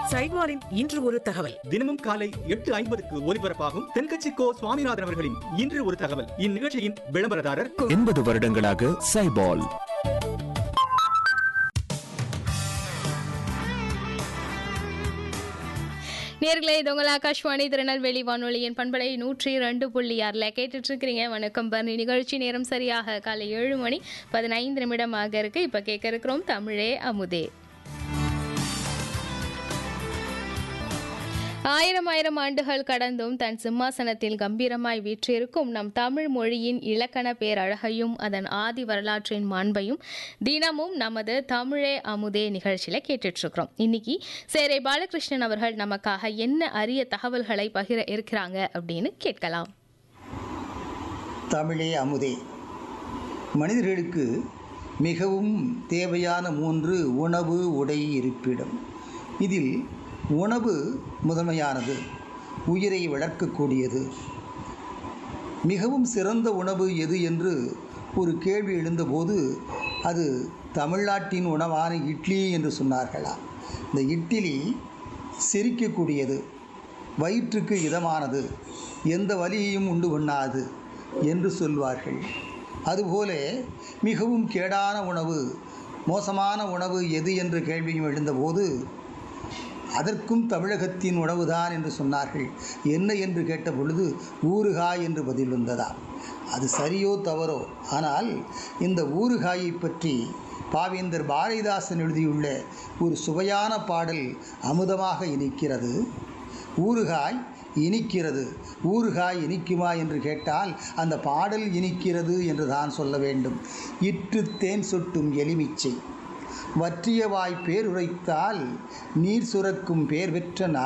சைட்வாரின் இன்று ஒரு தகவல் தினமும் காலை எட்டு ஐம்பதுக்கு ஒலிபரப்பாகும் தென்கட்சி கோ சுவாமிநாதன் அவர்களின் இன்று ஒரு தகவல் இந்நிகழ்ச்சியின் விளம்பரதாரர் எண்பது வருடங்களாக சைபால் நேர்களே இது உங்கள் ஆகாஷ்வாணி திருநெல்வேலி வானொலியின் பண்பலை நூற்றி ரெண்டு புள்ளி ஆறில் கேட்டுட்டு இருக்கிறீங்க வணக்கம் பரணி நிகழ்ச்சி நேரம் சரியாக காலை ஏழு மணி பதினைந்து நிமிடமாக இருக்கு இப்போ கேட்க இருக்கிறோம் தமிழே அமுதே ஆயிரம் ஆயிரம் ஆண்டுகள் கடந்தும் தன் சிம்மாசனத்தில் கம்பீரமாய் வீற்றிருக்கும் நம் தமிழ் மொழியின் இலக்கண பேரழகையும் அதன் ஆதி வரலாற்றின் மாண்பையும் தினமும் நமது தமிழே அமுதே நிகழ்ச்சியில கேட்டுட்டு இருக்கிறோம் இன்னைக்கு சேரை பாலகிருஷ்ணன் அவர்கள் நமக்காக என்ன அரிய தகவல்களை பகிர இருக்கிறாங்க அப்படின்னு கேட்கலாம் தமிழே அமுதே மனிதர்களுக்கு மிகவும் தேவையான மூன்று உணவு உடை இருப்பிடம் இதில் உணவு முதன்மையானது உயிரை வளர்க்கக்கூடியது மிகவும் சிறந்த உணவு எது என்று ஒரு கேள்வி எழுந்தபோது அது தமிழ்நாட்டின் உணவான இட்லி என்று சொன்னார்களாம் இந்த இட்லி செரிக்கக்கூடியது வயிற்றுக்கு இதமானது எந்த வலியையும் உண்டு பண்ணாது என்று சொல்வார்கள் அதுபோல மிகவும் கேடான உணவு மோசமான உணவு எது என்ற கேள்வியும் எழுந்தபோது அதற்கும் தமிழகத்தின் உணவுதான் என்று சொன்னார்கள் என்ன என்று கேட்ட பொழுது ஊறுகாய் என்று பதில் வந்ததாம் அது சரியோ தவறோ ஆனால் இந்த ஊறுகாயை பற்றி பாவேந்தர் பாரதிதாசன் எழுதியுள்ள ஒரு சுவையான பாடல் அமுதமாக இனிக்கிறது ஊறுகாய் இனிக்கிறது ஊறுகாய் இனிக்குமா என்று கேட்டால் அந்த பாடல் இனிக்கிறது என்று தான் சொல்ல வேண்டும் இற்று தேன் சொட்டும் எலுமிச்சை வற்றிய வாய் பேருரைத்தால் நீர் சுரக்கும் பேர் பெற்ற